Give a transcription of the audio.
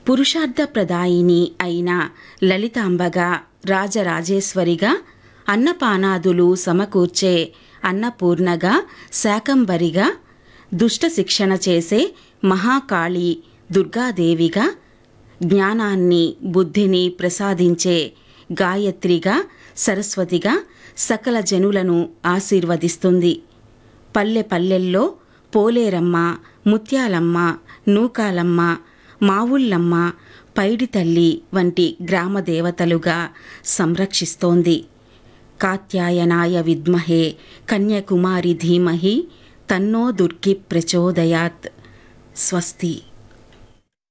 పురుషార్థప్రదాయిని అయిన లలితాంబగా రాజరాజేశ్వరిగా అన్నపానాదులు సమకూర్చే అన్నపూర్ణగా శాకంబరిగా దుష్ట శిక్షణ చేసే మహాకాళి దుర్గాదేవిగా జ్ఞానాన్ని బుద్ధిని ప్రసాదించే గాయత్రిగా సరస్వతిగా సకల జనులను ఆశీర్వదిస్తుంది పల్లె పల్లెల్లో పోలేరమ్మ ముత్యాలమ్మ నూకాలమ్మ మావుళ్ళమ్మ పైడి తల్లి వంటి గ్రామ దేవతలుగా సంరక్షిస్తోంది కాత్యాయనాయ విద్మహే కన్యాకుమారి ధీమహి తన్నో దుర్గి ప్రచోదయాత్ స్వస్తి